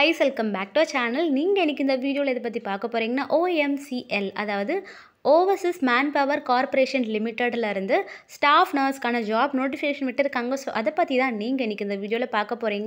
guys welcome back to channel நீங்கள் எனக்கு இந்த வீடியோவில் இதை பற்றி பார்க்க போகிறீங்கன்னா ஓஎம்சிஎல் அதாவது ஓவர்சீஸ் மேன் பவர் கார்பரேஷன் லிமிட்டடில் இருந்து ஸ்டாஃப் நர்ஸ்க்கான ஜாப் நோட்டிஃபிகேஷன் விட்டுருக்காங்க ஸோ அதை பற்றி தான் நீங்கள் இன்றைக்கி இந்த வீடியோவில் பார்க்க போகிறீங்க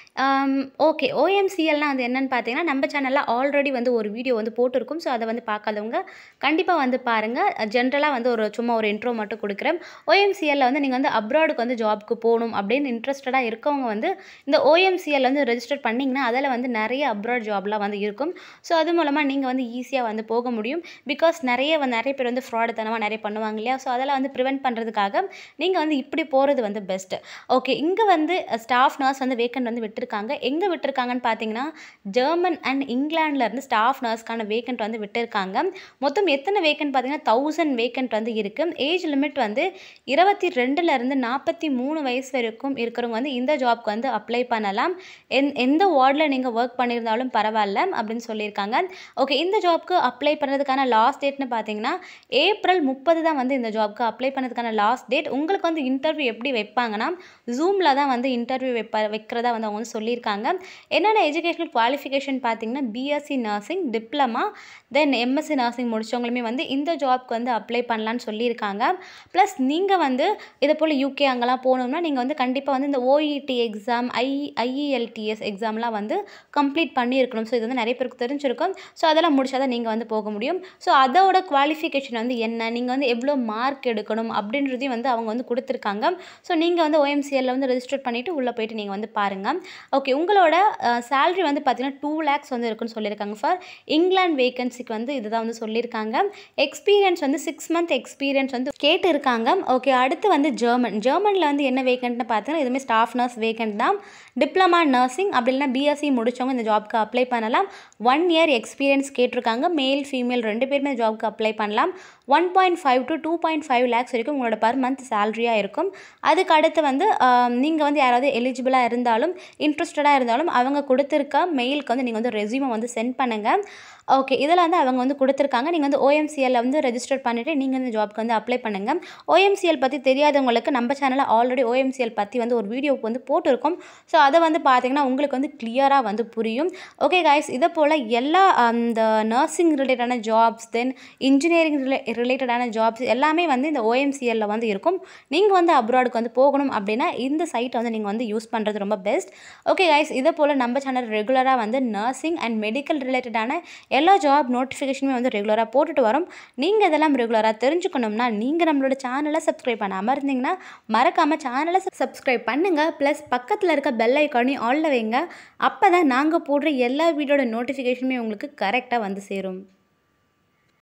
ஓகே ஓஎம்சிஎல்னால் அது என்னென்னு பார்த்தீங்கன்னா நம்ம சேனலில் ஆல்ரெடி வந்து ஒரு வீடியோ வந்து போட்டிருக்கும் ஸோ அதை வந்து பார்க்காதவங்க கண்டிப்பாக வந்து பாருங்கள் ஜென்ரலாக வந்து ஒரு சும்மா ஒரு இன்ட்ரோ மட்டும் கொடுக்குறேன் ஓஎம்சிஎல்ல வந்து நீங்கள் வந்து அப்ராடுக்கு வந்து ஜாப்க்கு போகணும் அப்படின்னு இன்ட்ரெஸ்டடாக இருக்கவங்க வந்து இந்த ஓஎம்சிஎல் வந்து ரெஜிஸ்டர் பண்ணிங்கன்னா அதில் வந்து நிறைய அப்ராட் ஜாப்லாம் வந்து இருக்கும் ஸோ அது மூலமாக நீங்கள் வந்து ஈஸியாக வந்து போக முடியும் பிகாஸ் நிறைய வந்து நிறைய பேர் வந்து ஃப்ராடுத்தனமாக நிறைய பண்ணுவாங்க இல்லையா ஸோ அதெல்லாம் வந்து ப்ரிவெண்ட் பண்ணுறதுக்காக நீங்கள் வந்து இப்படி போகிறது வந்து பெஸ்ட்டு ஓகே இங்கே வந்து ஸ்டாஃப் நர்ஸ் வந்து வேக்கண்ட் வந்து விட்டுருக்காங்க எங்கே விட்டுருக்காங்கன்னு பார்த்தீங்கன்னா ஜெர்மன் அண்ட் இங்கிலாண்டில் இருந்து ஸ்டாஃப் நர்ஸ்க்கான வேக்கண்ட் வந்து விட்டுருக்காங்க மொத்தம் எத்தனை வேக்கண்ட் பார்த்தீங்கன்னா தௌசண்ட் வேக்கண்ட் வந்து இருக்குது ஏஜ் லிமிட் வந்து இருபத்தி ரெண்டுலேருந்து நாற்பத்தி மூணு வயசு வரைக்கும் இருக்கிறவங்க வந்து இந்த ஜாப்க்கு வந்து அப்ளை பண்ணலாம் எந் எந்த வார்டில் நீங்கள் ஒர்க் பண்ணியிருந்தாலும் பரவாயில்ல அப்படின்னு சொல்லியிருக்காங்க ஓகே இந்த ஜாப்க்கு அப்ளை பண்ணுறதுக்கான லாஸ்ட் டேட்னு பார்த்தீங்கன்னா ஏப்ரல் முப்பது தான் வந்து இந்த ஜாப்க்கு அப்ளை பண்ணதுக்கான லாஸ்ட் டேட் உங்களுக்கு வந்து இன்டர்வியூ எப்படி வைப்பாங்கன்னா ஜூமில் தான் வந்து இன்டர்வியூ வைப்ப வைக்கிறதா வந்து அவங்க வந்து சொல்லியிருக்காங்க என்னென்ன எஜுகேஷனல் குவாலிஃபிகேஷன் பார்த்தீங்கன்னா BSc nursing diploma then MSc nursing முடித்தவங்களுமே வந்து இந்த ஜாப்க்கு வந்து அப்ளை பண்ணலான்னு சொல்லியிருக்காங்க ப்ளஸ் நீங்கள் வந்து இதை போல் யூகே அங்கெல்லாம் போகணும்னா நீங்கள் வந்து கண்டிப்பாக வந்து இந்த ஓஇடி எக்ஸாம் ஐ ஐஇஎல்டிஎஸ் எக்ஸாம்லாம் வந்து கம்ப்ளீட் பண்ணியிருக்கணும் ஸோ இது வந்து நிறைய பேருக்கு தெரிஞ்சிருக்கும் ஸோ அதெல்லாம் முடிச்சா தான் நீங்கள் வந்து போக முடியும் ஸோ அதோட குவாலிஃபிகேஷன் வந்து என்ன நீங்கள் வந்து எவ்வளோ மார்க் எடுக்கணும் அப்படின்றதையும் வந்து அவங்க வந்து கொடுத்துருக்காங்க ஸோ நீங்கள் வந்து ஓஎம்சிஎல்ல வந்து ரெஜிஸ்டர் பண்ணிவிட்டு உள்ளே போயிட்டு நீங்கள் வந்து பாருங்கள் ஓகே உங்களோட சேலரி வந்து பார்த்தீங்கன்னா டூ லேக்ஸ் வந்து இருக்குன்னு சொல்லியிருக்காங்க ஃபார் இங்கிலாந்து வேகன்சிக்கு வந்து இதுதான் வந்து சொல்லியிருக்காங்க எக்ஸ்பீரியன்ஸ் வந்து சிக்ஸ் மந்த் எக்ஸ்பீரியன்ஸ் வந்து கேட்டு இருக்காங்க ஓகே அடுத்து வந்து ஜெர்மன் ஜெர்மனில் வந்து என்ன வேகண்ட்னு பார்த்தீங்கன்னா இதுவுமே ஸ்டாஃப் நர்ஸ் வேகண்ட் தான் டிப்ளமா நர்சிங் அப்படி இல்லைனா பிஎஸ்சி முடித்தவங்க இந்த ஜாப்க்கு அப்ளை பண்ணலாம் ஒன் இயர் எக்ஸ்பீரியன்ஸ் கேட்டிருக்காங்க மேல் ஃபீமேல் ரெண்டு பேருமே ஜாப்க்கு அப்ளை பண்ணலாம் one point five to two point five lakhs வரைக்கும் உங்களோட பர் மந்த் சேலரியாக இருக்கும் அதுக்கு அடுத்து வந்து நீங்கள் வந்து யாராவது எலிஜிபிளாக இருந்தாலும் இன்ட்ரெஸ்டடாக இருந்தாலும் அவங்க கொடுத்துருக்க மெயிலுக்கு வந்து நீங்கள் வந்து ரெசியூமை வந்து சென்ட் பண்ணுங்கள் ஓகே இதில் வந்து அவங்க வந்து கொடுத்துருக்காங்க நீங்கள் வந்து ஓஎம்சிஎல்ல வந்து ரெஜிஸ்டர் பண்ணிவிட்டு நீங்கள் வந்து ஜாப்க்கு வந்து அப்ளை பண்ணுங்கள் ஓஎம்சிஎல் பற்றி தெரியாதவங்களுக்கு நம்ம சேனலில் ஆல்ரெடி ஓஎம்சிஎல் பற்றி வந்து ஒரு வீடியோ வந்து போட்டிருக்கோம் ஸோ அதை வந்து பார்த்தீங்கன்னா உங்களுக்கு வந்து கிளியராக வந்து புரியும் ஓகே காய்ஸ் இதை போல் எல்லா அந்த நர்சிங் ரிலேட்டடான ஜாப்ஸ் தென் இன்ஜினியரிங் ரிலே ரிலேட்டடான ஜாப்ஸ் எல்லாமே வந்து இந்த ஓஎம்சிஎல்ல வந்து இருக்கும் நீங்கள் வந்து அப்ராடுக்கு வந்து போகணும் அப்படின்னா இந்த சைட்டை வந்து நீங்கள் வந்து யூஸ் பண்ணுறது ரொம்ப பெஸ்ட் ஓகே காய்ஸ் இதை போல் நம்ம சேனல் ரெகுலராக வந்து நர்சிங் அண்ட் மெடிக்கல் ரிலேட்டடான எல்லா ஜாப் நோட்டிஃபிகேஷனுமே வந்து ரெகுலராக போட்டுட்டு வரோம் நீங்கள் இதெல்லாம் ரெகுலராக தெரிஞ்சுக்கணும்னா நீங்கள் நம்மளோட சேனலை சப்ஸ்கிரைப் பண்ணாமல் இருந்தீங்கன்னா மறக்காமல் சேனலை சப்ஸ்கிரைப் பண்ணுங்கள் ப்ளஸ் பக்கத்தில் இருக்க பெல் ஐக்கானையும் ஆல்ல வைங்க அப்போ தான் நாங்கள் போடுற எல்லா வீடியோட நோட்டிஃபிகேஷனுமே உங்களுக்கு கரெக்டாக வந்து சேரும்